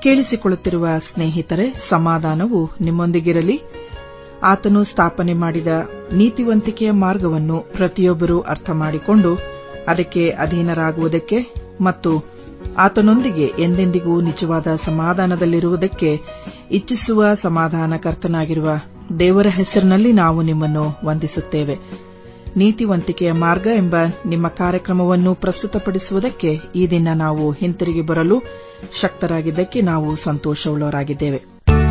ಕೇಳಿಸಿಕೊಳ್ಳುತ್ತಿರುವ ಸ್ನೇಹಿತರೆ ಸಮಾಧಾನವು ನಿಮ್ಮೊಂದಿಗಿರಲಿ ಆತನು ಸ್ಥಾಪನೆ ಮಾಡಿದ ನೀತಿವಂತಿಕೆಯ ಮಾರ್ಗವನ್ನು ಪ್ರತಿಯೊಬ್ಬರೂ ಅರ್ಥ ಮಾಡಿಕೊಂಡು ಅದಕ್ಕೆ ಅಧೀನರಾಗುವುದಕ್ಕೆ ಮತ್ತು ಆತನೊಂದಿಗೆ ಎಂದೆಂದಿಗೂ ನಿಜವಾದ ಸಮಾಧಾನದಲ್ಲಿರುವುದಕ್ಕೆ ಇಚ್ಛಿಸುವ ಸಮಾಧಾನಕರ್ತನಾಗಿರುವ ದೇವರ ಹೆಸರಿನಲ್ಲಿ ನಾವು ನಿಮ್ಮನ್ನು ವಂದಿಸುತ್ತೇವೆ ನೀತಿವಂತಿಕೆಯ ಮಾರ್ಗ ಎಂಬ ನಿಮ್ಮ ಕಾರ್ಯಕ್ರಮವನ್ನು ಪ್ರಸ್ತುತಪಡಿಸುವುದಕ್ಕೆ ಈ ದಿನ ನಾವು ಹಿಂತಿರುಗಿ ಬರಲು ಶಕ್ತರಾಗಿದ್ದಕ್ಕೆ ನಾವು ಸಂತೋಷವುಳ್ಳವರಾಗಿದ್ದೇವೆ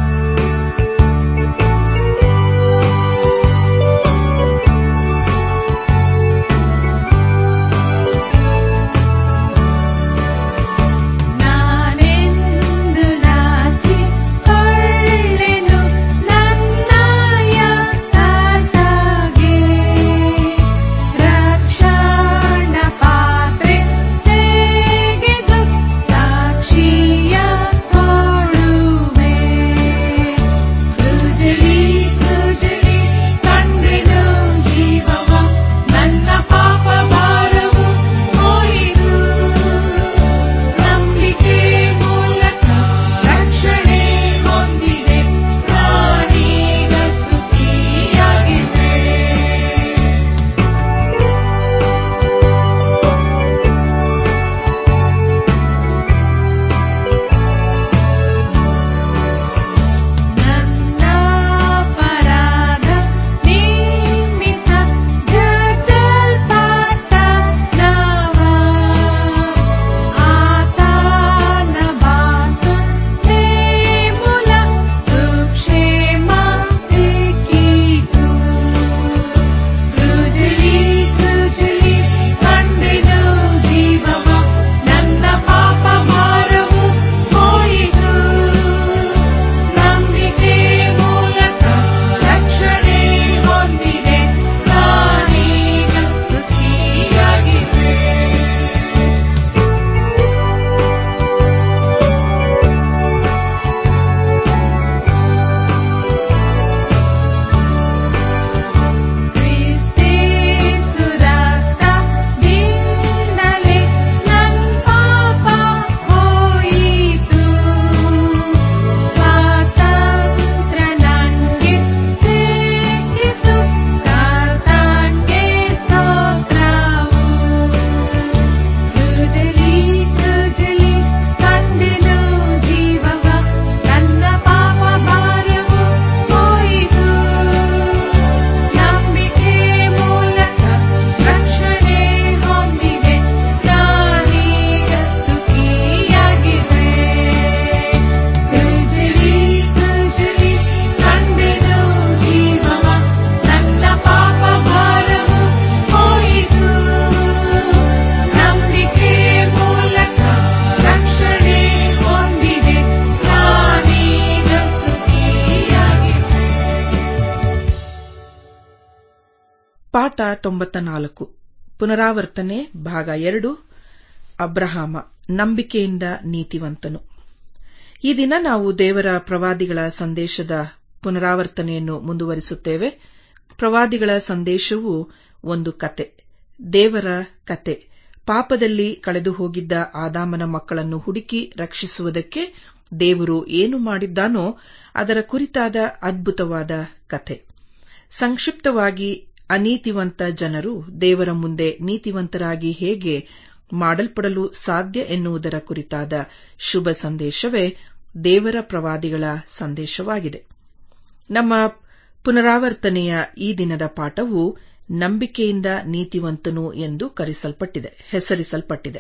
ನಾನೆಂದು ನಾಚಿಕೊಳ್ಳೆನು ನನ್ನಯ ಕರ್ತಗೆ ರಕ್ಷಣ ಪಾತ್ರೆ ತೆಗೆದು ಸಾಕ್ಷಿಯ ಕೊಡುವೆ ಕುಜಲಿ ಕುಜಲಿ ಕಂಡೆನು ಜೀವವ ನನ್ನ ಪಾಪ ಭಾರವು ಹೋಯಿತು ನಂಬಿಕೆ ಮೂಲಕ ರಕ್ಷಣೆ ಹೊಂದಿದೆ ನಾನೀಗ ಸುಖಿಯಾಗಿದ್ದೆ ನನ್ನ ಪರಾಧ ನಿಮಿತ್ತ ಜಜ್ಜಲ್ಪಟ್ಟ ನಾವ ಆತನ ಬಾಸುಂಡೆ ಮೂಲ ಸುಕ್ಷೇಮ ಸಿಕ್ಕಿತು ಕೃಜಲಿ ಕೃಜಲಿ ಕಂಡೆನು ಜೀವವ ನನ್ನ ಪಾಪ ಭಾರವು ಹೋಯಿತು ನಂಬಿಕೆ ಮೂಲಕ ರಕ್ಷಣೆ ಹೊಂದಿದೆ ನಾನೀಗ ಸುಖಿಯಾಗಿದ್ದೆ ಕ್ರಿಸ್ತೇಸು ರಕ್ತದಿಂದಲೇ ನನ್ ಪಾಪ ಹೋಯಿತು ಸ್ವಾತಂತ್ರ್ಯ ನಂಗೆ ಸಿಕ್ಕಿತು ಕರ್ತನ್ಗೆ ಸ್ತೋತ್ರವು ಕೃಜಲಿ ಕೃಜಲಿ ಕಂಡೆನು ಜೀವವ ನನ್ನ ಪಾಪ ಭಾರವು ಹೋಯಿತು ನಂಬಿಕೆ ಮೂಲಕ ರಕ್ಷಣೆ ಹೊಂದಿದೆ ನಾನೀಗ ಸುಖಿಯಾಗಿದೆ ಕೃಜಲಿ ಕೃಜಲಿ ಕಂಡೆನು ಜೀವವ ನನ್ನ ಪಾಪ ಭಾರವು ಹೋಯಿತು ನಂಬಿಕೆ ಮೂಲಕ ರಕ್ಷಣೆ ಹೊಂದಿದೆ ನಾನೀಗ ಸುಖಿಯಾಗಿದೆ ಪಾಠ ತೊಂಬತ್ತ ನಾಲ್ಕು ಪುನರಾವರ್ತನೆ ಭಾಗ ಎರಡು ಅಬ್ರಹಾಮ ನಂಬಿಕೆಯಿಂದ ನೀತಿವಂತನು ಈ ದಿನ ನಾವು ದೇವರ ಪ್ರವಾದಿಗಳ ಸಂದೇಶದ ಪುನರಾವರ್ತನೆಯನ್ನು ಮುಂದುವರಿಸುತ್ತೇವೆ ಪ್ರವಾದಿಗಳ ಸಂದೇಶವು ಒಂದು ಕತೆ ದೇವರ ಕತೆ ಪಾಪದಲ್ಲಿ ಕಳೆದು ಹೋಗಿದ್ದ ಆದಾಮನ ಮಕ್ಕಳನ್ನು ಹುಡುಕಿ ರಕ್ಷಿಸುವುದಕ್ಕೆ ದೇವರು ಏನು ಮಾಡಿದ್ದಾನೋ ಅದರ ಕುರಿತಾದ ಅದ್ಭುತವಾದ ಕತೆ ಸಂಕ್ಷಿಪ್ತವಾಗಿ ಅನೀತಿವಂತ ಜನರು ದೇವರ ಮುಂದೆ ನೀತಿವಂತರಾಗಿ ಹೇಗೆ ಮಾಡಲ್ಪಡಲು ಸಾಧ್ಯ ಎನ್ನುವುದರ ಕುರಿತಾದ ಶುಭ ಸಂದೇಶವೇ ದೇವರ ಪ್ರವಾದಿಗಳ ಸಂದೇಶವಾಗಿದೆ ನಮ್ಮ ಪುನರಾವರ್ತನೆಯ ಈ ದಿನದ ಪಾಠವು ನಂಬಿಕೆಯಿಂದ ನೀತಿವಂತನು ಎಂದು ಕರೆಸಲ್ಪಟ್ಟಿದೆ ಹೆಸರಿಸಲ್ಪಟ್ಟಿದೆ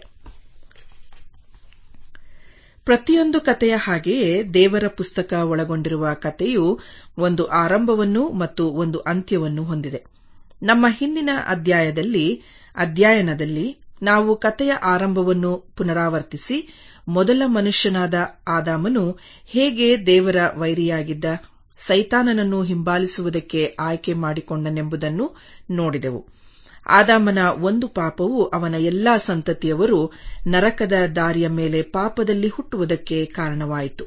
ಪ್ರತಿಯೊಂದು ಕಥೆಯ ಹಾಗೆಯೇ ದೇವರ ಪುಸ್ತಕ ಒಳಗೊಂಡಿರುವ ಕಥೆಯು ಒಂದು ಆರಂಭವನ್ನು ಮತ್ತು ಒಂದು ಅಂತ್ಯವನ್ನು ಹೊಂದಿದೆ ನಮ್ಮ ಹಿಂದಿನ ಅಧ್ಯಾಯದಲ್ಲಿ ಅಧ್ಯಯನದಲ್ಲಿ ನಾವು ಕಥೆಯ ಆರಂಭವನ್ನು ಪುನರಾವರ್ತಿಸಿ ಮೊದಲ ಮನುಷ್ಯನಾದ ಆದಾಮನು ಹೇಗೆ ದೇವರ ವೈರಿಯಾಗಿದ್ದ ಸೈತಾನನನ್ನು ಹಿಂಬಾಲಿಸುವುದಕ್ಕೆ ಆಯ್ಕೆ ಮಾಡಿಕೊಂಡನೆಂಬುದನ್ನು ನೋಡಿದೆವು ಆದಾಮನ ಒಂದು ಪಾಪವು ಅವನ ಎಲ್ಲಾ ಸಂತತಿಯವರು ನರಕದ ದಾರಿಯ ಮೇಲೆ ಪಾಪದಲ್ಲಿ ಹುಟ್ಟುವುದಕ್ಕೆ ಕಾರಣವಾಯಿತು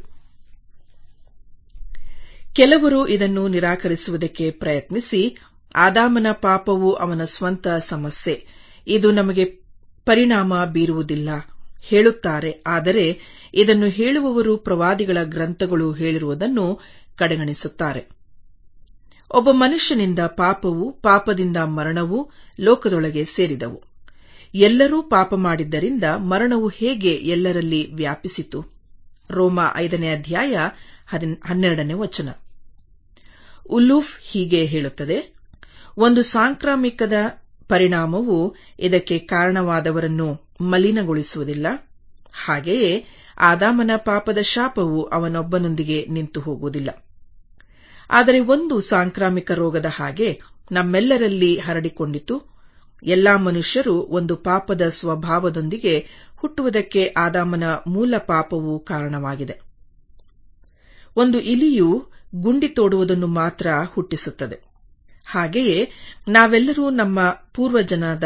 ಕೆಲವರು ಇದನ್ನು ನಿರಾಕರಿಸುವುದಕ್ಕೆ ಪ್ರಯತ್ನಿಸಿ ಆದಾಮನ ಪಾಪವು ಅವನ ಸ್ವಂತ ಸಮಸ್ಯೆ ಇದು ನಮಗೆ ಪರಿಣಾಮ ಬೀರುವುದಿಲ್ಲ ಹೇಳುತ್ತಾರೆ ಆದರೆ ಇದನ್ನು ಹೇಳುವವರು ಪ್ರವಾದಿಗಳ ಗ್ರಂಥಗಳು ಹೇಳಿರುವುದನ್ನು ಕಡೆಗಣಿಸುತ್ತಾರೆ ಒಬ್ಬ ಮನುಷ್ಯನಿಂದ ಪಾಪವು ಪಾಪದಿಂದ ಮರಣವು ಲೋಕದೊಳಗೆ ಸೇರಿದವು ಎಲ್ಲರೂ ಪಾಪ ಮಾಡಿದ್ದರಿಂದ ಮರಣವು ಹೇಗೆ ಎಲ್ಲರಲ್ಲಿ ವ್ಯಾಪಿಸಿತು ರೋಮ ಐದನೇ ಅಧ್ಯಾಯ ಹನ್ನೆರಡನೇ ವಚನ ಉಲ್ಲೂಫ್ ಹೀಗೆ ಹೇಳುತ್ತದೆ ಒಂದು ಸಾಂಕ್ರಾಮಿಕದ ಪರಿಣಾಮವು ಇದಕ್ಕೆ ಕಾರಣವಾದವರನ್ನು ಮಲಿನಗೊಳಿಸುವುದಿಲ್ಲ ಹಾಗೆಯೇ ಆದಾಮನ ಪಾಪದ ಶಾಪವು ಅವನೊಬ್ಬನೊಂದಿಗೆ ನಿಂತು ಹೋಗುವುದಿಲ್ಲ ಆದರೆ ಒಂದು ಸಾಂಕ್ರಾಮಿಕ ರೋಗದ ಹಾಗೆ ನಮ್ಮೆಲ್ಲರಲ್ಲಿ ಹರಡಿಕೊಂಡಿತು ಎಲ್ಲಾ ಮನುಷ್ಯರು ಒಂದು ಪಾಪದ ಸ್ವಭಾವದೊಂದಿಗೆ ಹುಟ್ಟುವುದಕ್ಕೆ ಆದಾಮನ ಮೂಲ ಪಾಪವು ಕಾರಣವಾಗಿದೆ ಒಂದು ಇಲಿಯು ಗುಂಡಿ ತೋಡುವುದನ್ನು ಮಾತ್ರ ಹುಟ್ಟಿಸುತ್ತದೆ ಹಾಗೆಯೇ ನಾವೆಲ್ಲರೂ ನಮ್ಮ ಪೂರ್ವಜನಾದ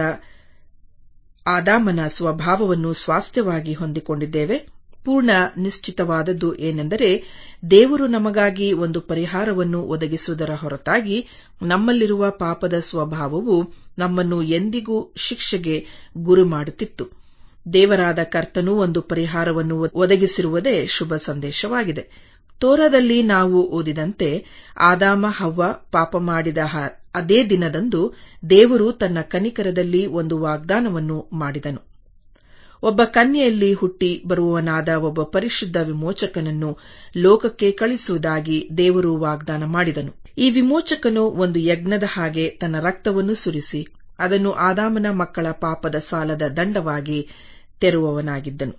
ಆದಾಮನ ಸ್ವಭಾವವನ್ನು ಸ್ವಾಸ್ಥ್ಯವಾಗಿ ಹೊಂದಿಕೊಂಡಿದ್ದೇವೆ ಪೂರ್ಣ ನಿಶ್ಚಿತವಾದದ್ದು ಏನೆಂದರೆ ದೇವರು ನಮಗಾಗಿ ಒಂದು ಪರಿಹಾರವನ್ನು ಒದಗಿಸುವುದರ ಹೊರತಾಗಿ ನಮ್ಮಲ್ಲಿರುವ ಪಾಪದ ಸ್ವಭಾವವು ನಮ್ಮನ್ನು ಎಂದಿಗೂ ಶಿಕ್ಷೆಗೆ ಗುರಿ ಮಾಡುತ್ತಿತ್ತು ದೇವರಾದ ಕರ್ತನು ಒಂದು ಪರಿಹಾರವನ್ನು ಒದಗಿಸಿರುವುದೇ ಶುಭ ಸಂದೇಶವಾಗಿದೆ ತೋರದಲ್ಲಿ ನಾವು ಓದಿದಂತೆ ಆದಾಮ ಹವ್ವ ಪಾಪ ಮಾಡಿದ ಅದೇ ದಿನದಂದು ದೇವರು ತನ್ನ ಕನಿಕರದಲ್ಲಿ ಒಂದು ವಾಗ್ದಾನವನ್ನು ಮಾಡಿದನು ಒಬ್ಬ ಕನ್ಯೆಯಲ್ಲಿ ಹುಟ್ಟಿ ಬರುವವನಾದ ಒಬ್ಬ ಪರಿಶುದ್ಧ ವಿಮೋಚಕನನ್ನು ಲೋಕಕ್ಕೆ ಕಳಿಸುವುದಾಗಿ ದೇವರು ವಾಗ್ದಾನ ಮಾಡಿದನು ಈ ವಿಮೋಚಕನು ಒಂದು ಯಜ್ಞದ ಹಾಗೆ ತನ್ನ ರಕ್ತವನ್ನು ಸುರಿಸಿ ಅದನ್ನು ಆದಾಮನ ಮಕ್ಕಳ ಪಾಪದ ಸಾಲದ ದಂಡವಾಗಿ ತೆರುವವನಾಗಿದ್ದನು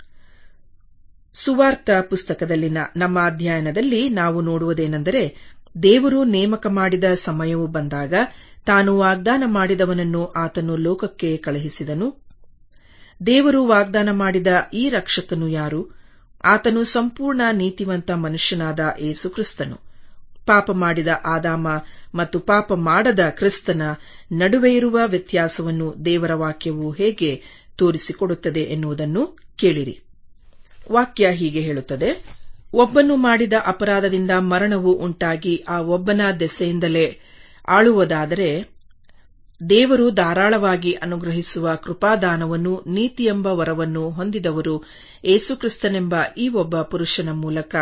ಸುವಾರ್ಥ ಪುಸ್ತಕದಲ್ಲಿನ ನಮ್ಮ ಅಧ್ಯಯನದಲ್ಲಿ ನಾವು ನೋಡುವುದೇನೆಂದರೆ ದೇವರು ನೇಮಕ ಮಾಡಿದ ಸಮಯವು ಬಂದಾಗ ತಾನು ವಾಗ್ದಾನ ಮಾಡಿದವನನ್ನು ಆತನು ಲೋಕಕ್ಕೆ ಕಳುಹಿಸಿದನು ದೇವರು ವಾಗ್ದಾನ ಮಾಡಿದ ಈ ರಕ್ಷಕನು ಯಾರು ಆತನು ಸಂಪೂರ್ಣ ನೀತಿವಂತ ಮನುಷ್ಯನಾದ ಏಸು ಕ್ರಿಸ್ತನು ಪಾಪ ಮಾಡಿದ ಆದಾಮ ಮತ್ತು ಪಾಪ ಮಾಡದ ಕ್ರಿಸ್ತನ ನಡುವೆ ಇರುವ ವ್ಯತ್ಯಾಸವನ್ನು ದೇವರ ವಾಕ್ಯವು ಹೇಗೆ ತೋರಿಸಿಕೊಡುತ್ತದೆ ಎನ್ನುವುದನ್ನು ಕೇಳಿರಿ ವಾಕ್ಯ ಹೀಗೆ ಹೇಳುತ್ತದೆ ಒಬ್ಬನು ಮಾಡಿದ ಅಪರಾಧದಿಂದ ಮರಣವು ಉಂಟಾಗಿ ಆ ಒಬ್ಬನ ದೆಸೆಯಿಂದಲೇ ಆಳುವುದಾದರೆ ದೇವರು ಧಾರಾಳವಾಗಿ ಅನುಗ್ರಹಿಸುವ ಕೃಪಾದಾನವನ್ನು ನೀತಿಯೆಂಬ ವರವನ್ನು ಹೊಂದಿದವರು ಏಸುಕ್ರಿಸ್ತನೆಂಬ ಈ ಒಬ್ಬ ಪುರುಷನ ಮೂಲಕ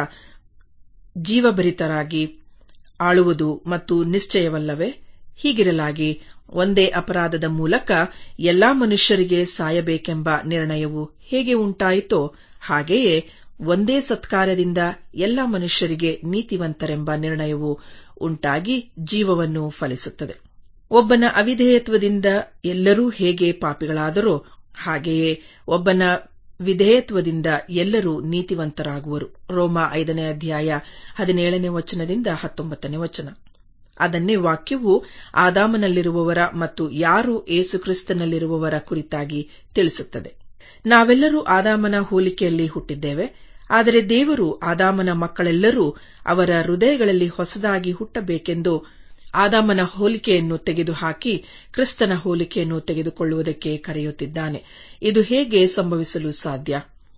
ಜೀವಭರಿತರಾಗಿ ಆಳುವುದು ಮತ್ತು ನಿಶ್ಚಯವಲ್ಲವೇ ಹೀಗಿರಲಾಗಿ ಒಂದೇ ಅಪರಾಧದ ಮೂಲಕ ಎಲ್ಲಾ ಮನುಷ್ಯರಿಗೆ ಸಾಯಬೇಕೆಂಬ ನಿರ್ಣಯವು ಹೇಗೆ ಉಂಟಾಯಿತೋ ಹಾಗೆಯೇ ಒಂದೇ ಸತ್ಕಾರ್ಯದಿಂದ ಎಲ್ಲಾ ಮನುಷ್ಯರಿಗೆ ನೀತಿವಂತರೆಂಬ ನಿರ್ಣಯವು ಉಂಟಾಗಿ ಜೀವವನ್ನು ಫಲಿಸುತ್ತದೆ ಒಬ್ಬನ ಅವಿಧೇಯತ್ವದಿಂದ ಎಲ್ಲರೂ ಹೇಗೆ ಪಾಪಿಗಳಾದರೋ ಹಾಗೆಯೇ ಒಬ್ಬನ ವಿಧೇಯತ್ವದಿಂದ ಎಲ್ಲರೂ ನೀತಿವಂತರಾಗುವರು ರೋಮ ಐದನೇ ಅಧ್ಯಾಯ ಹದಿನೇಳನೇ ವಚನದಿಂದ ಹತ್ತೊಂಬತ್ತನೇ ವಚನ ಅದನ್ನೇ ವಾಕ್ಯವು ಆದಾಮನಲ್ಲಿರುವವರ ಮತ್ತು ಯಾರು ಏಸುಕ್ರಿಸ್ತನಲ್ಲಿರುವವರ ಕುರಿತಾಗಿ ತಿಳಿಸುತ್ತದೆ ನಾವೆಲ್ಲರೂ ಆದಾಮನ ಹೋಲಿಕೆಯಲ್ಲಿ ಹುಟ್ಟಿದ್ದೇವೆ ಆದರೆ ದೇವರು ಆದಾಮನ ಮಕ್ಕಳೆಲ್ಲರೂ ಅವರ ಹೃದಯಗಳಲ್ಲಿ ಹೊಸದಾಗಿ ಹುಟ್ಟಬೇಕೆಂದು ಆದಾಮನ ಹೋಲಿಕೆಯನ್ನು ತೆಗೆದುಹಾಕಿ ಕ್ರಿಸ್ತನ ಹೋಲಿಕೆಯನ್ನು ತೆಗೆದುಕೊಳ್ಳುವುದಕ್ಕೆ ಕರೆಯುತ್ತಿದ್ದಾನೆ ಇದು ಹೇಗೆ ಸಂಭವಿಸಲು ಸಾಧ್ಯ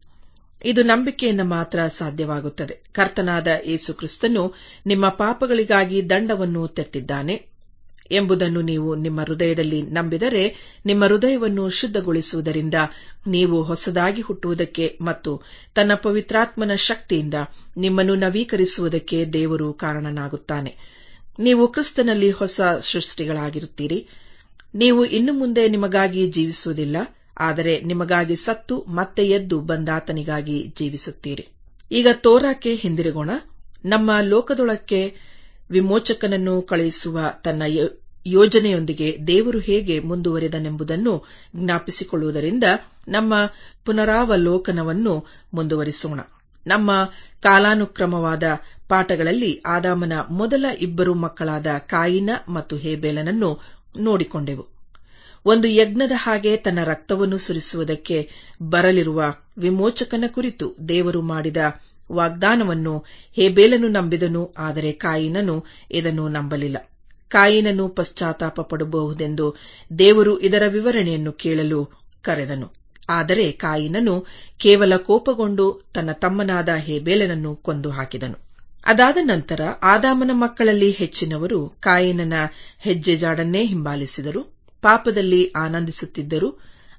ಇದು ನಂಬಿಕೆಯಿಂದ ಮಾತ್ರ ಸಾಧ್ಯವಾಗುತ್ತದೆ ಕರ್ತನಾದ ಯೇಸು ಕ್ರಿಸ್ತನು ನಿಮ್ಮ ಪಾಪಗಳಿಗಾಗಿ ದಂಡವನ್ನು ತೆತ್ತಿದ್ದಾನೆ ಎಂಬುದನ್ನು ನೀವು ನಿಮ್ಮ ಹೃದಯದಲ್ಲಿ ನಂಬಿದರೆ ನಿಮ್ಮ ಹೃದಯವನ್ನು ಶುದ್ಧಗೊಳಿಸುವುದರಿಂದ ನೀವು ಹೊಸದಾಗಿ ಹುಟ್ಟುವುದಕ್ಕೆ ಮತ್ತು ತನ್ನ ಪವಿತ್ರಾತ್ಮನ ಶಕ್ತಿಯಿಂದ ನಿಮ್ಮನ್ನು ನವೀಕರಿಸುವುದಕ್ಕೆ ದೇವರು ಕಾರಣನಾಗುತ್ತಾನೆ ನೀವು ಕ್ರಿಸ್ತನಲ್ಲಿ ಹೊಸ ಸೃಷ್ಟಿಗಳಾಗಿರುತ್ತೀರಿ ನೀವು ಇನ್ನು ಮುಂದೆ ನಿಮಗಾಗಿ ಜೀವಿಸುವುದಿಲ್ಲ ಆದರೆ ನಿಮಗಾಗಿ ಸತ್ತು ಮತ್ತೆ ಎದ್ದು ಬಂದಾತನಿಗಾಗಿ ಜೀವಿಸುತ್ತೀರಿ ಈಗ ತೋರಾಕ್ಕೆ ಹಿಂದಿರುಗೋಣ ನಮ್ಮ ಲೋಕದೊಳಕ್ಕೆ ವಿಮೋಚಕನನ್ನು ಕಳುಹಿಸುವ ತನ್ನ ಯೋಜನೆಯೊಂದಿಗೆ ದೇವರು ಹೇಗೆ ಮುಂದುವರೆದನೆಂಬುದನ್ನು ಜ್ಞಾಪಿಸಿಕೊಳ್ಳುವುದರಿಂದ ನಮ್ಮ ಪುನರಾವಲೋಕನವನ್ನು ಮುಂದುವರಿಸೋಣ ನಮ್ಮ ಕಾಲಾನುಕ್ರಮವಾದ ಪಾಠಗಳಲ್ಲಿ ಆದಾಮನ ಮೊದಲ ಇಬ್ಬರು ಮಕ್ಕಳಾದ ಕಾಯಿನ ಮತ್ತು ಹೇಬೇಲನನ್ನು ನೋಡಿಕೊಂಡೆವು ಒಂದು ಯಜ್ಞದ ಹಾಗೆ ತನ್ನ ರಕ್ತವನ್ನು ಸುರಿಸುವುದಕ್ಕೆ ಬರಲಿರುವ ವಿಮೋಚಕನ ಕುರಿತು ದೇವರು ಮಾಡಿದ ವಾಗ್ದಾನವನ್ನು ಹೇಬೇಲನು ನಂಬಿದನು ಆದರೆ ಕಾಯಿನನು ಇದನ್ನು ನಂಬಲಿಲ್ಲ ಕಾಯಿನನು ಪಶ್ಚಾತ್ತಾಪ ಪಡಬಹುದೆಂದು ದೇವರು ಇದರ ವಿವರಣೆಯನ್ನು ಕೇಳಲು ಕರೆದನು ಆದರೆ ಕಾಯಿನನು ಕೇವಲ ಕೋಪಗೊಂಡು ತನ್ನ ತಮ್ಮನಾದ ಹೇಬೇಲನನ್ನು ಕೊಂದು ಹಾಕಿದನು ಅದಾದ ನಂತರ ಆದಾಮನ ಮಕ್ಕಳಲ್ಲಿ ಹೆಚ್ಚಿನವರು ಕಾಯಿನನ ಹೆಜ್ಜೆಜಾಡನ್ನೇ ಹಿಂಬಾಲಿಸಿದರು ಪಾಪದಲ್ಲಿ ಆನಂದಿಸುತ್ತಿದ್ದರು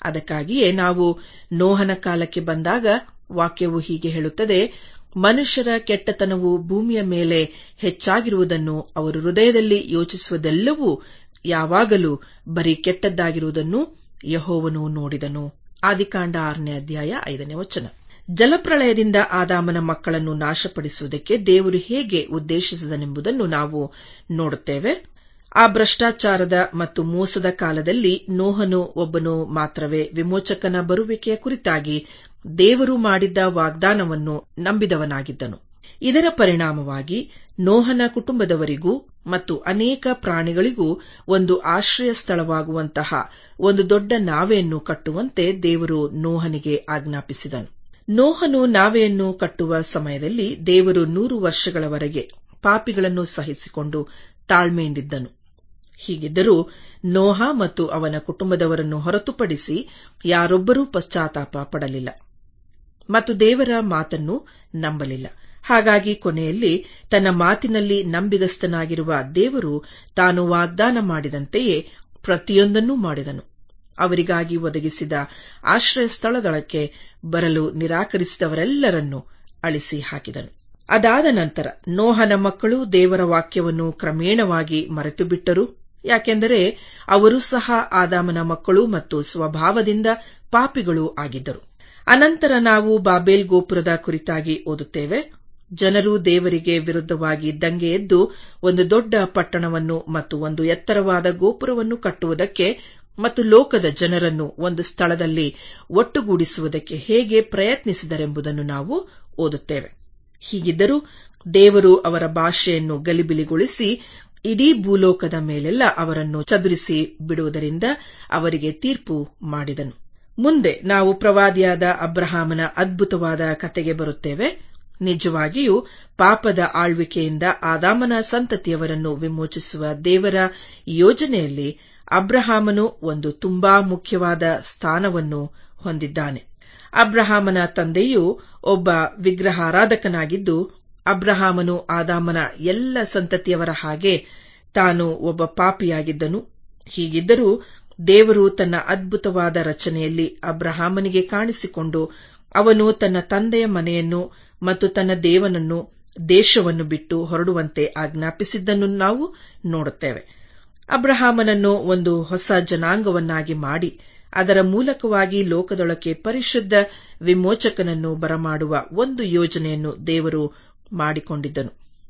ಅದಕ್ಕಾಗಿಯೇ ನಾವು ನೋಹನ ಕಾಲಕ್ಕೆ ಬಂದಾಗ ವಾಕ್ಯವು ಹೀಗೆ ಹೇಳುತ್ತದೆ ಮನುಷ್ಯರ ಕೆಟ್ಟತನವು ಭೂಮಿಯ ಮೇಲೆ ಹೆಚ್ಚಾಗಿರುವುದನ್ನು ಅವರು ಹೃದಯದಲ್ಲಿ ಯೋಚಿಸುವುದೆಲ್ಲವೂ ಯಾವಾಗಲೂ ಬರೀ ಕೆಟ್ಟದ್ದಾಗಿರುವುದನ್ನು ಯಹೋವನು ನೋಡಿದನು ಆದಿಕಾಂಡ ಆರನೇ ಅಧ್ಯಾಯ ಐದನೇ ವಚನ ಜಲಪ್ರಳಯದಿಂದ ಆದಾಮನ ಮಕ್ಕಳನ್ನು ನಾಶಪಡಿಸುವುದಕ್ಕೆ ದೇವರು ಹೇಗೆ ಉದ್ದೇಶಿಸಿದನೆಂಬುದನ್ನು ನಾವು ನೋಡುತ್ತೇವೆ ಆ ಭ್ರಷ್ಟಾಚಾರದ ಮತ್ತು ಮೋಸದ ಕಾಲದಲ್ಲಿ ನೋಹನು ಒಬ್ಬನು ಮಾತ್ರವೇ ವಿಮೋಚಕನ ಬರುವಿಕೆಯ ಕುರಿತಾಗಿ ದೇವರು ಮಾಡಿದ್ದ ವಾಗ್ದಾನವನ್ನು ನಂಬಿದವನಾಗಿದ್ದನು ಇದರ ಪರಿಣಾಮವಾಗಿ ನೋಹನ ಕುಟುಂಬದವರಿಗೂ ಮತ್ತು ಅನೇಕ ಪ್ರಾಣಿಗಳಿಗೂ ಒಂದು ಆಶ್ರಯ ಸ್ಥಳವಾಗುವಂತಹ ಒಂದು ದೊಡ್ಡ ನಾವೆಯನ್ನು ಕಟ್ಟುವಂತೆ ದೇವರು ನೋಹನಿಗೆ ಆಜ್ಞಾಪಿಸಿದನು ನೋಹನು ನಾವೆಯನ್ನು ಕಟ್ಟುವ ಸಮಯದಲ್ಲಿ ದೇವರು ನೂರು ವರ್ಷಗಳವರೆಗೆ ಪಾಪಿಗಳನ್ನು ಸಹಿಸಿಕೊಂಡು ತಾಳ್ಮೆಯಿಂದಿದ್ದನು ಹೀಗಿದ್ದರೂ ನೋಹ ಮತ್ತು ಅವನ ಕುಟುಂಬದವರನ್ನು ಹೊರತುಪಡಿಸಿ ಯಾರೊಬ್ಬರೂ ಪಶ್ಚಾತ್ತಾಪ ಪಡಲಿಲ್ಲ ಮತ್ತು ದೇವರ ಮಾತನ್ನು ನಂಬಲಿಲ್ಲ ಹಾಗಾಗಿ ಕೊನೆಯಲ್ಲಿ ತನ್ನ ಮಾತಿನಲ್ಲಿ ನಂಬಿಗಸ್ತನಾಗಿರುವ ದೇವರು ತಾನು ವಾಗ್ದಾನ ಮಾಡಿದಂತೆಯೇ ಪ್ರತಿಯೊಂದನ್ನೂ ಮಾಡಿದನು ಅವರಿಗಾಗಿ ಒದಗಿಸಿದ ಆಶ್ರಯ ಸ್ಥಳದೊಳಕ್ಕೆ ಬರಲು ನಿರಾಕರಿಸಿದವರೆಲ್ಲರನ್ನೂ ಅಳಿಸಿ ಹಾಕಿದನು ಅದಾದ ನಂತರ ನೋಹನ ಮಕ್ಕಳು ದೇವರ ವಾಕ್ಯವನ್ನು ಕ್ರಮೇಣವಾಗಿ ಮರೆತು ಬಿಟ್ಟರು ಯಾಕೆಂದರೆ ಅವರು ಸಹ ಆದಾಮನ ಮಕ್ಕಳು ಮತ್ತು ಸ್ವಭಾವದಿಂದ ಪಾಪಿಗಳೂ ಆಗಿದ್ದರು ಅನಂತರ ನಾವು ಬಾಬೇಲ್ ಗೋಪುರದ ಕುರಿತಾಗಿ ಓದುತ್ತೇವೆ ಜನರು ದೇವರಿಗೆ ವಿರುದ್ಧವಾಗಿ ದಂಗೆ ಎದ್ದು ಒಂದು ದೊಡ್ಡ ಪಟ್ಟಣವನ್ನು ಮತ್ತು ಒಂದು ಎತ್ತರವಾದ ಗೋಪುರವನ್ನು ಕಟ್ಟುವುದಕ್ಕೆ ಮತ್ತು ಲೋಕದ ಜನರನ್ನು ಒಂದು ಸ್ಥಳದಲ್ಲಿ ಒಟ್ಟುಗೂಡಿಸುವುದಕ್ಕೆ ಹೇಗೆ ಪ್ರಯತ್ನಿಸಿದರೆಂಬುದನ್ನು ನಾವು ಓದುತ್ತೇವೆ ಹೀಗಿದ್ದರೂ ದೇವರು ಅವರ ಭಾಷೆಯನ್ನು ಗಲಿಬಿಲಿಗೊಳಿಸಿ ಇಡೀ ಭೂಲೋಕದ ಮೇಲೆಲ್ಲ ಅವರನ್ನು ಚದುರಿಸಿ ಬಿಡುವುದರಿಂದ ಅವರಿಗೆ ತೀರ್ಪು ಮಾಡಿದನು ಮುಂದೆ ನಾವು ಪ್ರವಾದಿಯಾದ ಅಬ್ರಹಾಮನ ಅದ್ಭುತವಾದ ಕತೆಗೆ ಬರುತ್ತೇವೆ ನಿಜವಾಗಿಯೂ ಪಾಪದ ಆಳ್ವಿಕೆಯಿಂದ ಆದಾಮನ ಸಂತತಿಯವರನ್ನು ವಿಮೋಚಿಸುವ ದೇವರ ಯೋಜನೆಯಲ್ಲಿ ಅಬ್ರಹಾಮನು ಒಂದು ತುಂಬಾ ಮುಖ್ಯವಾದ ಸ್ಥಾನವನ್ನು ಹೊಂದಿದ್ದಾನೆ ಅಬ್ರಹಾಮನ ತಂದೆಯು ಒಬ್ಬ ವಿಗ್ರಹಾರಾಧಕನಾಗಿದ್ದು ಅಬ್ರಹಾಮನು ಆದಾಮನ ಎಲ್ಲ ಸಂತತಿಯವರ ಹಾಗೆ ತಾನು ಒಬ್ಬ ಪಾಪಿಯಾಗಿದ್ದನು ಹೀಗಿದ್ದರೂ ದೇವರು ತನ್ನ ಅದ್ಭುತವಾದ ರಚನೆಯಲ್ಲಿ ಅಬ್ರಹಾಮನಿಗೆ ಕಾಣಿಸಿಕೊಂಡು ಅವನು ತನ್ನ ತಂದೆಯ ಮನೆಯನ್ನು ಮತ್ತು ತನ್ನ ದೇವನನ್ನು ದೇಶವನ್ನು ಬಿಟ್ಟು ಹೊರಡುವಂತೆ ಆಜ್ಞಾಪಿಸಿದ್ದನ್ನು ನಾವು ನೋಡುತ್ತೇವೆ ಅಬ್ರಹಾಮನನ್ನು ಒಂದು ಹೊಸ ಜನಾಂಗವನ್ನಾಗಿ ಮಾಡಿ ಅದರ ಮೂಲಕವಾಗಿ ಲೋಕದೊಳಕ್ಕೆ ಪರಿಶುದ್ಧ ವಿಮೋಚಕನನ್ನು ಬರಮಾಡುವ ಒಂದು ಯೋಜನೆಯನ್ನು ದೇವರು ಮಾಡಿಕೊಂಡಿದ್ದನು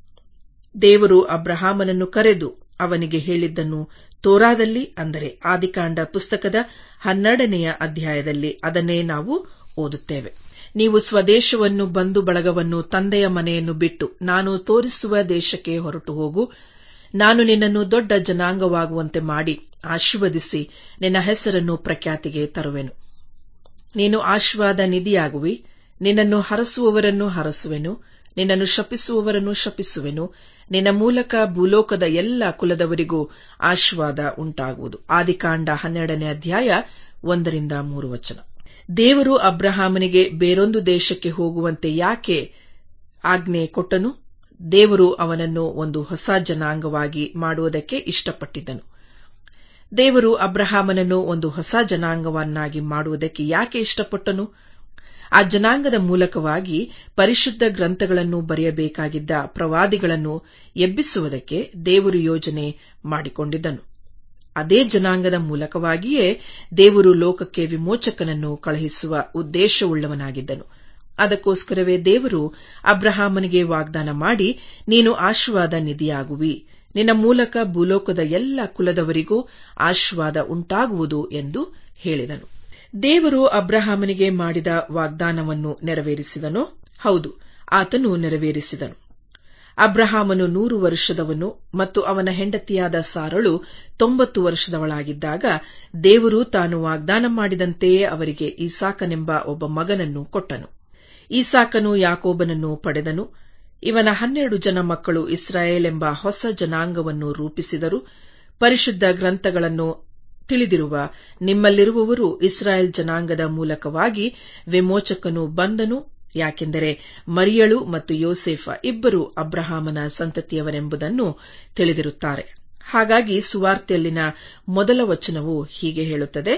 ದೇವರು ಅಬ್ರಹಾಮನನ್ನು ಕರೆದು ಅವನಿಗೆ ಹೇಳಿದ್ದನ್ನು ತೋರಾದಲ್ಲಿ ಅಂದರೆ ಆದಿಕಾಂಡ ಪುಸ್ತಕದ ಹನ್ನೆರಡನೆಯ ಅಧ್ಯಾಯದಲ್ಲಿ ಅದನ್ನೇ ನಾವು ಓದುತ್ತೇವೆ ನೀವು ಸ್ವದೇಶವನ್ನು ಬಂಧು ಬಳಗವನ್ನು ತಂದೆಯ ಮನೆಯನ್ನು ಬಿಟ್ಟು ನಾನು ತೋರಿಸುವ ದೇಶಕ್ಕೆ ಹೊರಟು ಹೋಗು ನಾನು ನಿನ್ನನ್ನು ದೊಡ್ಡ ಜನಾಂಗವಾಗುವಂತೆ ಮಾಡಿ ಆಶೀರ್ವದಿಸಿ ನಿನ್ನ ಹೆಸರನ್ನು ಪ್ರಖ್ಯಾತಿಗೆ ತರುವೆನು ನೀನು ಆಶೀರ್ವಾದ ನಿಧಿಯಾಗುವಿ ನಿನ್ನನ್ನು ಹರಸುವವರನ್ನು ಹರಸುವೆನು ನಿನ್ನನ್ನು ಶಪಿಸುವವರನ್ನು ಶಪಿಸುವೆನು ನಿನ್ನ ಮೂಲಕ ಭೂಲೋಕದ ಎಲ್ಲ ಕುಲದವರಿಗೂ ಆಶೀರ್ವಾದ ಉಂಟಾಗುವುದು ಆದಿಕಾಂಡ ಹನ್ನೆರಡನೇ ಅಧ್ಯಾಯ ಒಂದರಿಂದ ಮೂರು ವಚನ ದೇವರು ಅಬ್ರಹಾಮನಿಗೆ ಬೇರೊಂದು ದೇಶಕ್ಕೆ ಹೋಗುವಂತೆ ಯಾಕೆ ಆಜ್ಞೆ ಕೊಟ್ಟನು ದೇವರು ಅವನನ್ನು ಒಂದು ಹೊಸ ಜನಾಂಗವಾಗಿ ಮಾಡುವುದಕ್ಕೆ ಇಷ್ಟಪಟ್ಟಿದ್ದನು ದೇವರು ಅಬ್ರಹಾಮನನ್ನು ಒಂದು ಹೊಸ ಜನಾಂಗವನ್ನಾಗಿ ಮಾಡುವುದಕ್ಕೆ ಯಾಕೆ ಇಷ್ಟಪಟ್ಟನು ಆ ಜನಾಂಗದ ಮೂಲಕವಾಗಿ ಪರಿಶುದ್ಧ ಗ್ರಂಥಗಳನ್ನು ಬರೆಯಬೇಕಾಗಿದ್ದ ಪ್ರವಾದಿಗಳನ್ನು ಎಬ್ಬಿಸುವುದಕ್ಕೆ ದೇವರು ಯೋಜನೆ ಮಾಡಿಕೊಂಡಿದ್ದನು ಅದೇ ಜನಾಂಗದ ಮೂಲಕವಾಗಿಯೇ ದೇವರು ಲೋಕಕ್ಕೆ ವಿಮೋಚಕನನ್ನು ಕಳುಹಿಸುವ ಉದ್ದೇಶವುಳ್ಳವನಾಗಿದ್ದನು ಅದಕ್ಕೋಸ್ಕರವೇ ದೇವರು ಅಬ್ರಹಾಮನಿಗೆ ವಾಗ್ದಾನ ಮಾಡಿ ನೀನು ಆಶೀರ್ವಾದ ನಿಧಿಯಾಗುವಿ ನಿನ್ನ ಮೂಲಕ ಭೂಲೋಕದ ಎಲ್ಲ ಕುಲದವರಿಗೂ ಆಶೀರ್ವಾದ ಉಂಟಾಗುವುದು ಎಂದು ಹೇಳಿದನು ದೇವರು ಅಬ್ರಹಾಮನಿಗೆ ಮಾಡಿದ ವಾಗ್ದಾನವನ್ನು ನೆರವೇರಿಸಿದನು ಹೌದು ಆತನು ನೆರವೇರಿಸಿದನು ಅಬ್ರಹಾಮನು ನೂರು ವರ್ಷದವನು ಮತ್ತು ಅವನ ಹೆಂಡತಿಯಾದ ಸಾರಳು ತೊಂಬತ್ತು ವರ್ಷದವಳಾಗಿದ್ದಾಗ ದೇವರು ತಾನು ವಾಗ್ದಾನ ಮಾಡಿದಂತೆಯೇ ಅವರಿಗೆ ಈಸಾಕನೆಂಬ ಒಬ್ಬ ಮಗನನ್ನು ಕೊಟ್ಟನು ಈಸಾಕನು ಯಾಕೋಬನನ್ನು ಪಡೆದನು ಇವನ ಹನ್ನೆರಡು ಜನ ಮಕ್ಕಳು ಇಸ್ರಾಯೇಲ್ ಎಂಬ ಹೊಸ ಜನಾಂಗವನ್ನು ರೂಪಿಸಿದರು ಪರಿಶುದ್ಧ ಗ್ರಂಥಗಳನ್ನು ತಿಳಿದಿರುವ ನಿಮ್ಮಲ್ಲಿರುವವರು ಇಸ್ರಾಯೇಲ್ ಜನಾಂಗದ ಮೂಲಕವಾಗಿ ವಿಮೋಚಕನು ಬಂದನು ಯಾಕೆಂದರೆ ಮರಿಯಳು ಮತ್ತು ಯೋಸೇಫ ಇಬ್ಬರು ಅಬ್ರಹಾಮನ ಸಂತತಿಯವರೆಂಬುದನ್ನು ತಿಳಿದಿರುತ್ತಾರೆ ಹಾಗಾಗಿ ಸುವಾರ್ತೆಯಲ್ಲಿನ ಮೊದಲ ವಚನವು ಹೀಗೆ ಹೇಳುತ್ತದೆ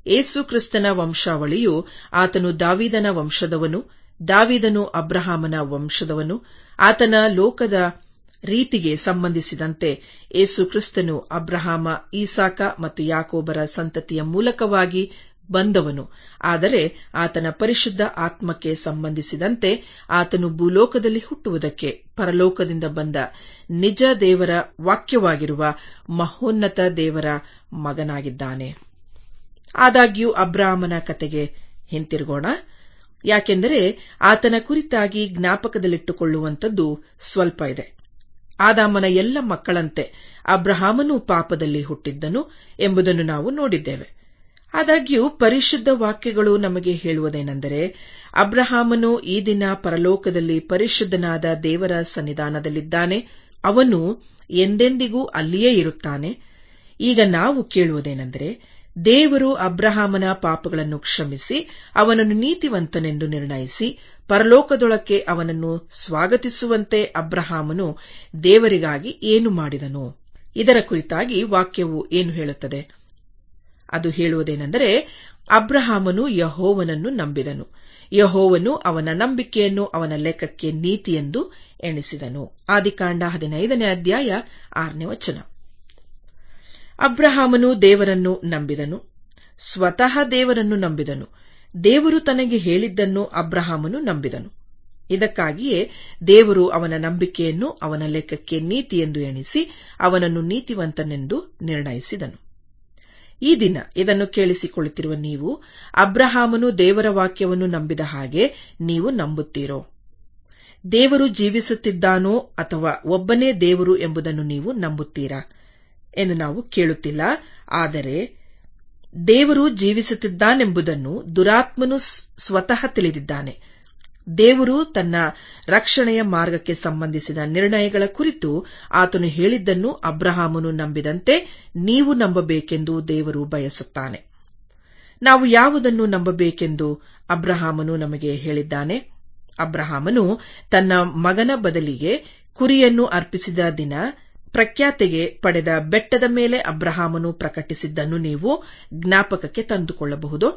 ಏಸು ಕ್ರಿಸ್ತನ ವಂಶಾವಳಿಯು ಆತನು ದಾವಿದನ ವಂಶದವನು ದಾವಿದನು ಅಬ್ರಹಾಮನ ವಂಶದವನು ಆತನ ಲೋಕದ ರೀತಿಗೆ ಸಂಬಂಧಿಸಿದಂತೆ ಏಸು ಕ್ರಿಸ್ತನು ಅಬ್ರಹಾಮ ಈಸಾಕ ಮತ್ತು ಯಾಕೋಬರ ಸಂತತಿಯ ಮೂಲಕವಾಗಿ ಬಂದವನು ಆದರೆ ಆತನ ಪರಿಶುದ್ಧ ಆತ್ಮಕ್ಕೆ ಸಂಬಂಧಿಸಿದಂತೆ ಆತನು ಭೂಲೋಕದಲ್ಲಿ ಹುಟ್ಟುವುದಕ್ಕೆ ಪರಲೋಕದಿಂದ ಬಂದ ನಿಜ ದೇವರ ವಾಕ್ಯವಾಗಿರುವ ಮಹೋನ್ನತ ದೇವರ ಮಗನಾಗಿದ್ದಾನೆ ಆದಾಗ್ಯೂ ಅಬ್ರಾಹ್ಮನ ಕತೆಗೆ ಹಿಂತಿರುಗೋಣ ಯಾಕೆಂದರೆ ಆತನ ಕುರಿತಾಗಿ ಜ್ಞಾಪಕದಲ್ಲಿಟ್ಟುಕೊಳ್ಳುವಂಥದ್ದು ಸ್ವಲ್ಪ ಇದೆ ಆದಾಮನ ಎಲ್ಲ ಮಕ್ಕಳಂತೆ ಅಬ್ರಹಾಮನು ಪಾಪದಲ್ಲಿ ಹುಟ್ಟಿದ್ದನು ಎಂಬುದನ್ನು ನಾವು ನೋಡಿದ್ದೇವೆ ಆದಾಗ್ಯೂ ಪರಿಶುದ್ಧ ವಾಕ್ಯಗಳು ನಮಗೆ ಹೇಳುವುದೇನೆಂದರೆ ಅಬ್ರಹಾಮನು ಈ ದಿನ ಪರಲೋಕದಲ್ಲಿ ಪರಿಶುದ್ಧನಾದ ದೇವರ ಸನ್ನಿಧಾನದಲ್ಲಿದ್ದಾನೆ ಅವನು ಎಂದೆಂದಿಗೂ ಅಲ್ಲಿಯೇ ಇರುತ್ತಾನೆ ಈಗ ನಾವು ಕೇಳುವುದೇನೆಂದರೆ ದೇವರು ಅಬ್ರಹಾಮನ ಪಾಪಗಳನ್ನು ಕ್ಷಮಿಸಿ ಅವನನ್ನು ನೀತಿವಂತನೆಂದು ನಿರ್ಣಯಿಸಿ ಪರಲೋಕದೊಳಕ್ಕೆ ಅವನನ್ನು ಸ್ವಾಗತಿಸುವಂತೆ ಅಬ್ರಹಾಮನು ದೇವರಿಗಾಗಿ ಏನು ಮಾಡಿದನು ಇದರ ಕುರಿತಾಗಿ ವಾಕ್ಯವು ಏನು ಹೇಳುತ್ತದೆ ಅದು ಹೇಳುವುದೇನೆಂದರೆ ಅಬ್ರಹಾಮನು ಯಹೋವನನ್ನು ನಂಬಿದನು ಯಹೋವನು ಅವನ ನಂಬಿಕೆಯನ್ನು ಅವನ ಲೆಕ್ಕಕ್ಕೆ ನೀತಿಯೆಂದು ಎಣಿಸಿದನು ಆದಿಕಾಂಡ ಹದಿನೈದನೇ ಅಧ್ಯಾಯ ಆರನೇ ವಚನ ಅಬ್ರಹಾಮನು ದೇವರನ್ನು ನಂಬಿದನು ಸ್ವತಃ ದೇವರನ್ನು ನಂಬಿದನು ದೇವರು ತನಗೆ ಹೇಳಿದ್ದನ್ನು ಅಬ್ರಹಾಮನು ನಂಬಿದನು ಇದಕ್ಕಾಗಿಯೇ ದೇವರು ಅವನ ನಂಬಿಕೆಯನ್ನು ಅವನ ಲೆಕ್ಕಕ್ಕೆ ನೀತಿಯೆಂದು ಎಣಿಸಿ ಅವನನ್ನು ನೀತಿವಂತನೆಂದು ನಿರ್ಣಯಿಸಿದನು ಈ ದಿನ ಇದನ್ನು ಕೇಳಿಸಿಕೊಳ್ಳುತ್ತಿರುವ ನೀವು ಅಬ್ರಹಾಮನು ದೇವರ ವಾಕ್ಯವನ್ನು ನಂಬಿದ ಹಾಗೆ ನೀವು ನಂಬುತ್ತೀರೋ ದೇವರು ಜೀವಿಸುತ್ತಿದ್ದಾನೋ ಅಥವಾ ಒಬ್ಬನೇ ದೇವರು ಎಂಬುದನ್ನು ನೀವು ನಂಬುತ್ತೀರಾ ಎಂದು ನಾವು ಕೇಳುತ್ತಿಲ್ಲ ಆದರೆ ದೇವರು ಜೀವಿಸುತ್ತಿದ್ದಾನೆಂಬುದನ್ನು ದುರಾತ್ಮನು ಸ್ವತಃ ತಿಳಿದಿದ್ದಾನೆ ದೇವರು ತನ್ನ ರಕ್ಷಣೆಯ ಮಾರ್ಗಕ್ಕೆ ಸಂಬಂಧಿಸಿದ ನಿರ್ಣಯಗಳ ಕುರಿತು ಆತನು ಹೇಳಿದ್ದನ್ನು ಅಬ್ರಹಾಮನು ನಂಬಿದಂತೆ ನೀವು ನಂಬಬೇಕೆಂದು ದೇವರು ಬಯಸುತ್ತಾನೆ ನಾವು ಯಾವುದನ್ನು ನಂಬಬೇಕೆಂದು ಅಬ್ರಹಾಮನು ನಮಗೆ ಹೇಳಿದ್ದಾನೆ ಅಬ್ರಹಾಮನು ತನ್ನ ಮಗನ ಬದಲಿಗೆ ಕುರಿಯನ್ನು ಅರ್ಪಿಸಿದ ದಿನ ಪ್ರಖ್ಯಾತಿಗೆ ಪಡೆದ ಬೆಟ್ಟದ ಮೇಲೆ ಅಬ್ರಹಾಮನು ಪ್ರಕಟಿಸಿದ್ದನ್ನು ನೀವು ಜ್ಞಾಪಕಕ್ಕೆ ತಂದುಕೊಳ್ಳಬಹುದು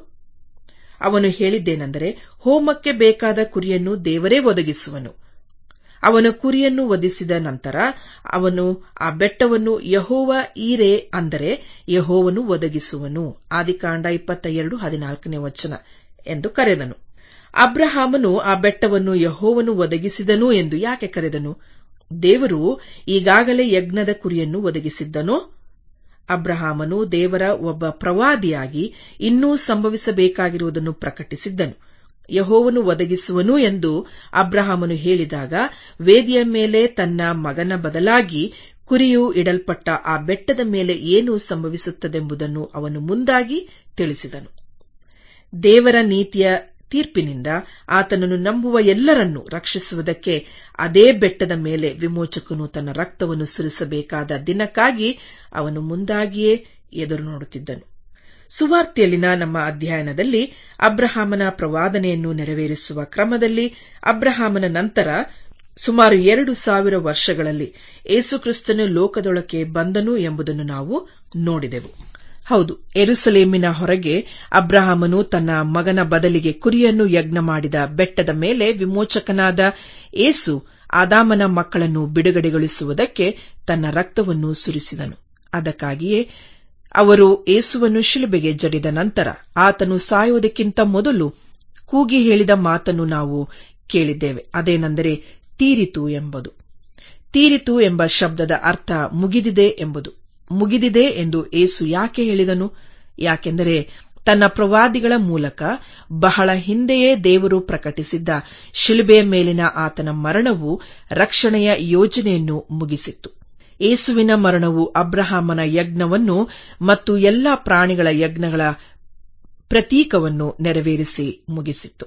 ಅವನು ಹೇಳಿದ್ದೇನೆಂದರೆ ಹೋಮಕ್ಕೆ ಬೇಕಾದ ಕುರಿಯನ್ನು ದೇವರೇ ಒದಗಿಸುವನು ಅವನು ಕುರಿಯನ್ನು ವಧಿಸಿದ ನಂತರ ಅವನು ಆ ಬೆಟ್ಟವನ್ನು ಯಹೋವ ಈರೆ ಅಂದರೆ ಯಹೋವನು ಒದಗಿಸುವನು ಆದಿಕಾಂಡ ಇಪ್ಪತ್ತ ಎರಡು ಹದಿನಾಲ್ಕನೇ ವಚನ ಎಂದು ಕರೆದನು ಅಬ್ರಹಾಮನು ಆ ಬೆಟ್ಟವನ್ನು ಯಹೋವನು ಒದಗಿಸಿದನು ಎಂದು ಯಾಕೆ ಕರೆದನು ದೇವರು ಈಗಾಗಲೇ ಯಜ್ಞದ ಕುರಿಯನ್ನು ಒದಗಿಸಿದ್ದನೋ ಅಬ್ರಹಾಮನು ದೇವರ ಒಬ್ಬ ಪ್ರವಾದಿಯಾಗಿ ಇನ್ನೂ ಸಂಭವಿಸಬೇಕಾಗಿರುವುದನ್ನು ಪ್ರಕಟಿಸಿದ್ದನು ಯಹೋವನು ಒದಗಿಸುವನು ಎಂದು ಅಬ್ರಹಾಮನು ಹೇಳಿದಾಗ ವೇದಿಯ ಮೇಲೆ ತನ್ನ ಮಗನ ಬದಲಾಗಿ ಕುರಿಯು ಇಡಲ್ಪಟ್ಟ ಆ ಬೆಟ್ಟದ ಮೇಲೆ ಏನು ಸಂಭವಿಸುತ್ತದೆಂಬುದನ್ನು ಅವನು ಮುಂದಾಗಿ ತಿಳಿಸಿದನು ದೇವರ ನೀತಿಯ ತೀರ್ಪಿನಿಂದ ಆತನನ್ನು ನಂಬುವ ಎಲ್ಲರನ್ನೂ ರಕ್ಷಿಸುವುದಕ್ಕೆ ಅದೇ ಬೆಟ್ಟದ ಮೇಲೆ ವಿಮೋಚಕನು ತನ್ನ ರಕ್ತವನ್ನು ಸುರಿಸಬೇಕಾದ ದಿನಕ್ಕಾಗಿ ಅವನು ಮುಂದಾಗಿಯೇ ಎದುರು ನೋಡುತ್ತಿದ್ದನು ಸುವಾರ್ತೆಯಲ್ಲಿನ ನಮ್ಮ ಅಧ್ಯಯನದಲ್ಲಿ ಅಬ್ರಹಾಮನ ಪ್ರವಾದನೆಯನ್ನು ನೆರವೇರಿಸುವ ಕ್ರಮದಲ್ಲಿ ಅಬ್ರಹಾಮನ ನಂತರ ಸುಮಾರು ಎರಡು ಸಾವಿರ ವರ್ಷಗಳಲ್ಲಿ ಏಸುಕ್ರಿಸ್ತನು ಲೋಕದೊಳಕ್ಕೆ ಬಂದನು ಎಂಬುದನ್ನು ನಾವು ನೋಡಿದೆವು ಹೌದು ಎರುಸಲೇಮಿನ ಹೊರಗೆ ಅಬ್ರಹಾಮನು ತನ್ನ ಮಗನ ಬದಲಿಗೆ ಕುರಿಯನ್ನು ಯಜ್ಞ ಮಾಡಿದ ಬೆಟ್ಟದ ಮೇಲೆ ವಿಮೋಚಕನಾದ ಏಸು ಆದಾಮನ ಮಕ್ಕಳನ್ನು ಬಿಡುಗಡೆಗೊಳಿಸುವುದಕ್ಕೆ ತನ್ನ ರಕ್ತವನ್ನು ಸುರಿಸಿದನು ಅದಕ್ಕಾಗಿಯೇ ಅವರು ಏಸುವನ್ನು ಶಿಲುಬೆಗೆ ಜಡಿದ ನಂತರ ಆತನು ಸಾಯುವುದಕ್ಕಿಂತ ಮೊದಲು ಕೂಗಿ ಹೇಳಿದ ಮಾತನ್ನು ನಾವು ಕೇಳಿದ್ದೇವೆ ಅದೇನೆಂದರೆ ತೀರಿತು ಎಂಬುದು ತೀರಿತು ಎಂಬ ಶಬ್ದದ ಅರ್ಥ ಮುಗಿದಿದೆ ಎಂಬುದು ಮುಗಿದಿದೆ ಎಂದು ಏಸು ಯಾಕೆ ಹೇಳಿದನು ಯಾಕೆಂದರೆ ತನ್ನ ಪ್ರವಾದಿಗಳ ಮೂಲಕ ಬಹಳ ಹಿಂದೆಯೇ ದೇವರು ಪ್ರಕಟಿಸಿದ್ದ ಶಿಲುಬೆಯ ಮೇಲಿನ ಆತನ ಮರಣವು ರಕ್ಷಣೆಯ ಯೋಜನೆಯನ್ನು ಮುಗಿಸಿತ್ತು ಏಸುವಿನ ಮರಣವು ಅಬ್ರಹಾಮನ ಯಜ್ಞವನ್ನು ಮತ್ತು ಎಲ್ಲಾ ಪ್ರಾಣಿಗಳ ಯಜ್ಞಗಳ ಪ್ರತೀಕವನ್ನು ನೆರವೇರಿಸಿ ಮುಗಿಸಿತ್ತು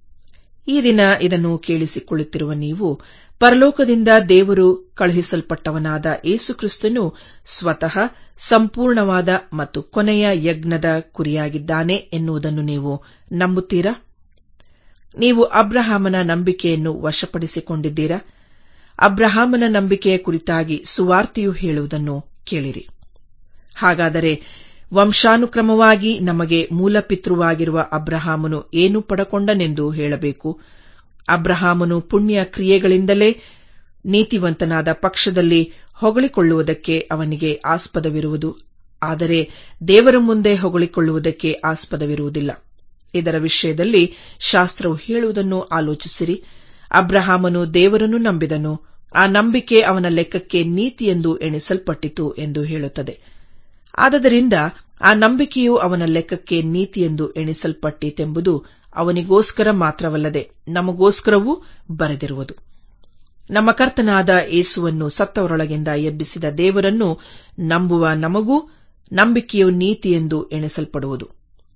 ಈ ದಿನ ಇದನ್ನು ಕೇಳಿಸಿಕೊಳ್ಳುತ್ತಿರುವ ನೀವು ಪರಲೋಕದಿಂದ ದೇವರು ಕಳುಹಿಸಲ್ಪಟ್ಟವನಾದ ಏಸುಕ್ರಿಸ್ತನು ಸ್ವತಃ ಸಂಪೂರ್ಣವಾದ ಮತ್ತು ಕೊನೆಯ ಯಜ್ಞದ ಕುರಿಯಾಗಿದ್ದಾನೆ ಎನ್ನುವುದನ್ನು ನೀವು ನಂಬುತ್ತೀರಾ ನೀವು ಅಬ್ರಹಾಮನ ನಂಬಿಕೆಯನ್ನು ವಶಪಡಿಸಿಕೊಂಡಿದ್ದೀರಾ ಅಬ್ರಹಾಮನ ನಂಬಿಕೆಯ ಕುರಿತಾಗಿ ಸುವಾರ್ತೆಯು ಹೇಳುವುದನ್ನು ಕೇಳಿರಿ ಹಾಗಾದರೆ ವಂಶಾನುಕ್ರಮವಾಗಿ ನಮಗೆ ಮೂಲಪಿತೃವಾಗಿರುವ ಅಬ್ರಹಾಮನು ಏನು ಪಡಕೊಂಡನೆಂದು ಹೇಳಬೇಕು ಅಬ್ರಹಾಮನು ಪುಣ್ಯ ಕ್ರಿಯೆಗಳಿಂದಲೇ ನೀತಿವಂತನಾದ ಪಕ್ಷದಲ್ಲಿ ಹೊಗಳಿಕೊಳ್ಳುವುದಕ್ಕೆ ಅವನಿಗೆ ಆಸ್ಪದವಿರುವುದು ಆದರೆ ದೇವರ ಮುಂದೆ ಹೊಗಳಿಕೊಳ್ಳುವುದಕ್ಕೆ ಆಸ್ಪದವಿರುವುದಿಲ್ಲ ಇದರ ವಿಷಯದಲ್ಲಿ ಶಾಸ್ತ್ರವು ಹೇಳುವುದನ್ನು ಆಲೋಚಿಸಿರಿ ಅಬ್ರಹಾಮನು ದೇವರನ್ನು ನಂಬಿದನು ಆ ನಂಬಿಕೆ ಅವನ ಲೆಕ್ಕಕ್ಕೆ ನೀತಿಯೆಂದು ಎಣಿಸಲ್ಪಟ್ಟಿತು ಎಂದು ಹೇಳುತ್ತದೆ ಆದದರಿಂದ ಆ ನಂಬಿಕೆಯು ಅವನ ಲೆಕ್ಕಕ್ಕೆ ನೀತಿಯೆಂದು ಎಣಿಸಲ್ಪಟ್ಟಿತೆಂಬುದು ಅವನಿಗೋಸ್ಕರ ಮಾತ್ರವಲ್ಲದೆ ನಮಗೋಸ್ಕರವೂ ಬರೆದಿರುವುದು ನಮ್ಮ ಕರ್ತನಾದ ಯೇಸುವನ್ನು ಸತ್ತವರೊಳಗಿಂದ ಎಬ್ಬಿಸಿದ ದೇವರನ್ನು ನಂಬುವ ನಮಗೂ ನಂಬಿಕೆಯು ನೀತಿಯೆಂದು ಎಣಿಸಲ್ಪಡುವುದು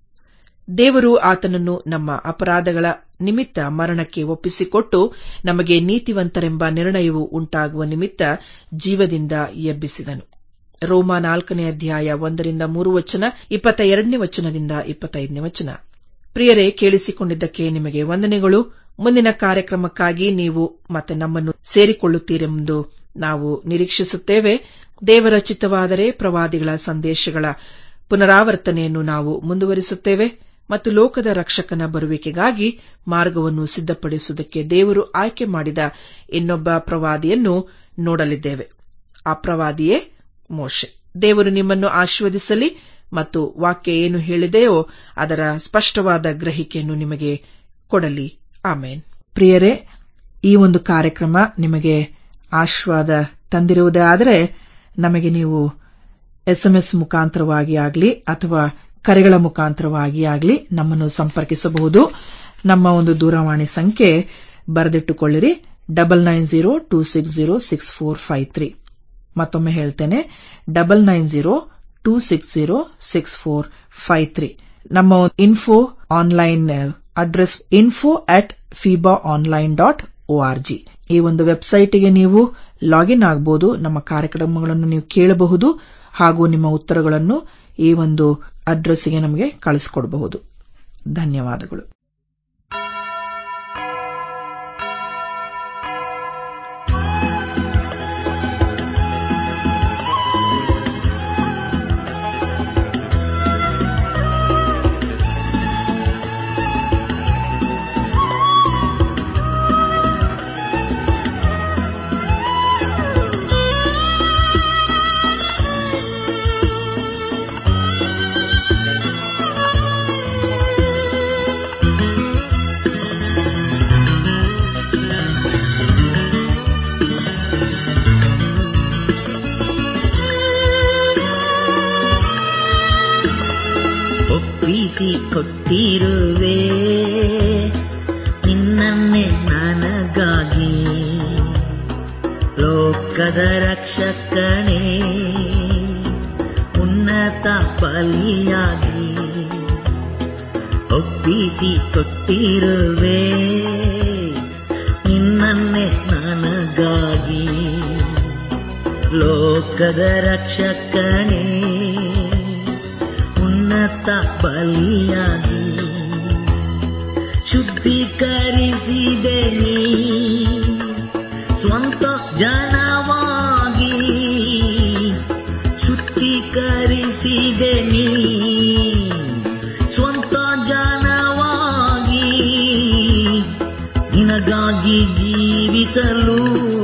ದೇವರು ಆತನನ್ನು ನಮ್ಮ ಅಪರಾಧಗಳ ನಿಮಿತ್ತ ಮರಣಕ್ಕೆ ಒಪ್ಪಿಸಿಕೊಟ್ಟು ನಮಗೆ ನೀತಿವಂತರೆಂಬ ನಿರ್ಣಯವು ಉಂಟಾಗುವ ನಿಮಿತ್ತ ಜೀವದಿಂದ ಎಬ್ಬಿಸಿದನು ರೋಮ ನಾಲ್ಕನೇ ಅಧ್ಯಾಯ ಒಂದರಿಂದ ಮೂರು ವಚನ ಇಪ್ಪತ್ತ ಎರಡನೇ ವಚನದಿಂದ ಇಪ್ಪತ್ತೈದನೇ ವಚನ ಪ್ರಿಯರೇ ಕೇಳಿಸಿಕೊಂಡಿದ್ದಕ್ಕೆ ನಿಮಗೆ ವಂದನೆಗಳು ಮುಂದಿನ ಕಾರ್ಯಕ್ರಮಕ್ಕಾಗಿ ನೀವು ಮತ್ತೆ ನಮ್ಮನ್ನು ಸೇರಿಕೊಳ್ಳುತ್ತೀರೆಂದು ನಾವು ನಿರೀಕ್ಷಿಸುತ್ತೇವೆ ದೇವರ ಚಿತ್ತವಾದರೆ ಪ್ರವಾದಿಗಳ ಸಂದೇಶಗಳ ಪುನರಾವರ್ತನೆಯನ್ನು ನಾವು ಮುಂದುವರಿಸುತ್ತೇವೆ ಮತ್ತು ಲೋಕದ ರಕ್ಷಕನ ಬರುವಿಕೆಗಾಗಿ ಮಾರ್ಗವನ್ನು ಸಿದ್ಧಪಡಿಸುವುದಕ್ಕೆ ದೇವರು ಆಯ್ಕೆ ಮಾಡಿದ ಇನ್ನೊಬ್ಬ ಪ್ರವಾದಿಯನ್ನು ನೋಡಲಿದ್ದೇವೆ ಆ ಪ್ರವಾದಿಯೇ ಮೋಶೆ ದೇವರು ನಿಮ್ಮನ್ನು ಆಶೀರ್ವದಿಸಲಿ ಮತ್ತು ವಾಕ್ಯ ಏನು ಹೇಳಿದೆಯೋ ಅದರ ಸ್ಪಷ್ಟವಾದ ಗ್ರಹಿಕೆಯನ್ನು ನಿಮಗೆ ಕೊಡಲಿ ಆಮೇನ್ ಪ್ರಿಯರೇ ಈ ಒಂದು ಕಾರ್ಯಕ್ರಮ ನಿಮಗೆ ಆಶೀರ್ವಾದ ತಂದಿರುವುದೇ ಆದರೆ ನಮಗೆ ನೀವು ಎಸ್ಎಂಎಸ್ ಮುಖಾಂತರವಾಗಿ ಆಗಲಿ ಅಥವಾ ಕರೆಗಳ ಮುಖಾಂತರವಾಗಿ ಆಗಲಿ ನಮ್ಮನ್ನು ಸಂಪರ್ಕಿಸಬಹುದು ನಮ್ಮ ಒಂದು ದೂರವಾಣಿ ಸಂಖ್ಯೆ ಬರೆದಿಟ್ಟುಕೊಳ್ಳಿರಿ double nine zero two six zero six four five three ಮತ್ತೊಮ್ಮೆ ಹೇಳ್ತೇನೆ double nine zero two six zero six four five three ನಮ್ಮ info online address info at fiba online dot O R G ಈ ಒಂದು ವೆಬ್ಸೈಟ್ಗೆ ನೀವು ಲಾಗಿನ್ ಆಗಬಹುದು ನಮ್ಮ ಕಾರ್ಯಕ್ರಮಗಳನ್ನು ನೀವು ಕೇಳಬಹುದು ಹಾಗೂ ನಿಮ್ಮ ಉತ್ತರಗಳನ್ನು ಈ ಒಂದು ಅಡ್ರೆಸ್ಗೆ ನಮಗೆ ಕಳಿಸಿಕೊಡಬಹುದು ಧನ್ಯವಾದಗಳು ಒಪ್ಪಿಸಿ ಕೊಟ್ಟಿರುವೆ ನಿನ್ನನ್ನೇ ನನಗಾಗಿ ಲೋಕದ ರಕ್ಷಕನೇ ಉನ್ನತ ಬಲಿಯಾಗಿ ಒಪ್ಪಿಸಿ ಕೊಟ್ಟಿರುವೆ ನಿನ್ನನ್ನೇ ನನಗಾಗಿ ಲೋಕದ ರಕ್ಷಕನೇ ಉನ್ನತ ಬಲಿಯಾಗಿ ಶುದ್ಧೀಕರಿಸಿದೆ ನೀ ಸ್ವಂತ ಜನವಾಗಿ ಶುದ್ಧೀಕರಿಸಿದೆ ನೀ ಸ್ವಂತ ಜನವಾಗಿ ನಿನಗಾಗಿ ಜೀವಿಸಲು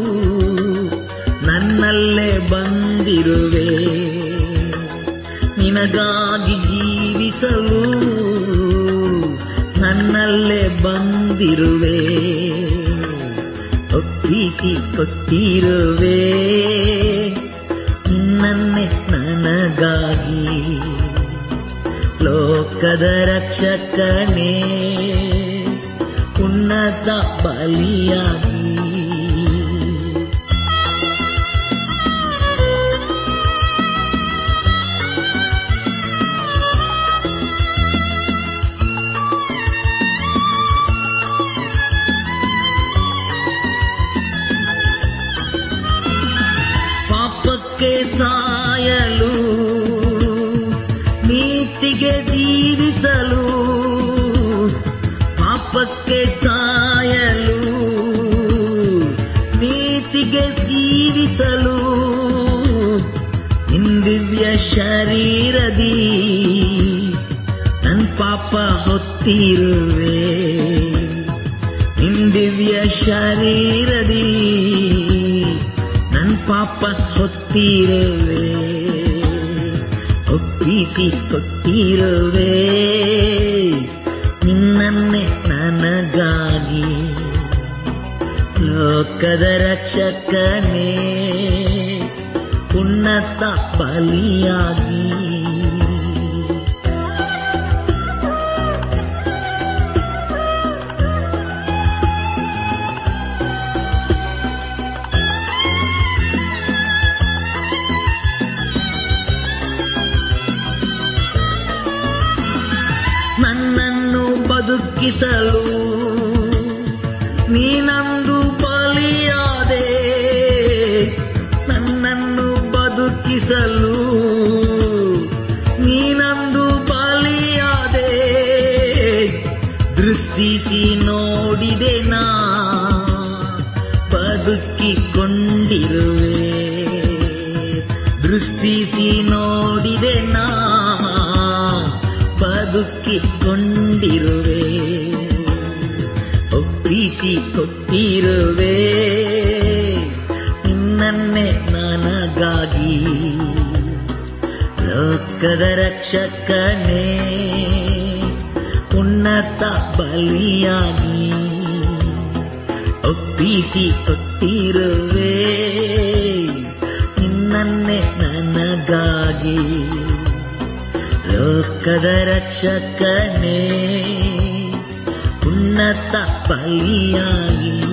ನನ್ನಲ್ಲೇ ಬಂದಿರುವೆ ನಿನಗಾಗಿ ಜೀವಿಸಲು ನನ್ನಲ್ಲೇ ಬಂದಿರುವೆ ಒಪ್ಪಿಸಿ ಕೊಟ್ಟಿರುವೆ ನಿನ್ನನ್ನೇ ನನಗಾಗಿ ಲೋಕದ ರಕ್ಷಕನೇ ಉನ್ನತ ಬಲಿಯಾಗಿ ಪಾಪಕ್ಕೆ ಸಾಯಲು ನೀತಿಗೆ ಜೀವಿಸಲು ಪಾಪಕ್ಕೆ ಸಾಯಲು ದಿವ್ಯ ಶರೀರದಿ ನನ್ ಪಾಪ ಹೊತ್ತಿರುವೆ ನಿನ್ ದಿವ್ಯ ಶರೀರದಿ ನನ್ ಪಾಪ ಹೊತ್ತಿರುವೆ ಒಪ್ಪಿಸಿ ಕೊಟ್ಟಿರುವೆ ನಿನ್ನನ್ನೇ ನನಗಾಗಿ ಲೋಕದ ರಕ್ಷಕನೇ ಉನ್ನತ ಬಲಿಯಾಗಿ ನನ್ನನ್ನು ಬದುಕಿಸಲು ನೀನಂದು ಬಲಿಯಾದೆ ನನ್ನನ್ನು ಬದುಕಿಸಲು ನೀನಂದು ಬಲಿಯಾದೆ ದೃಷ್ಟಿಸಿ ನೋಡಿದೆ ನಾ ಬದುಕಿಕೊಂಡಿರುವೆ ದೃಷ್ಟಿಸಿ ನೋಡಿದೆ ನಾ ಬದುಕಿಕೊಂಡಿರುವೆ ಒಪ್ಪಿಸಿ ಕೊಟ್ಟಿರುವೆ ನಿನ್ನನ್ನೇ ನನಗಾಗಿ ಲೋಕದ ರಕ್ಷಕನೇ ಉನ್ನತ ಬಲಿಯಾಗಿ ಒಪ್ಪಿಸಿ ಕೊಟ್ಟಿರುವೆ ನಿನ್ನನ್ನೇ ನನಗಾಗಿ ಲೋಕದ ರಕ್ಷಕನೇ ಉನ್ನತ ಬಲಿಯಾಗಿ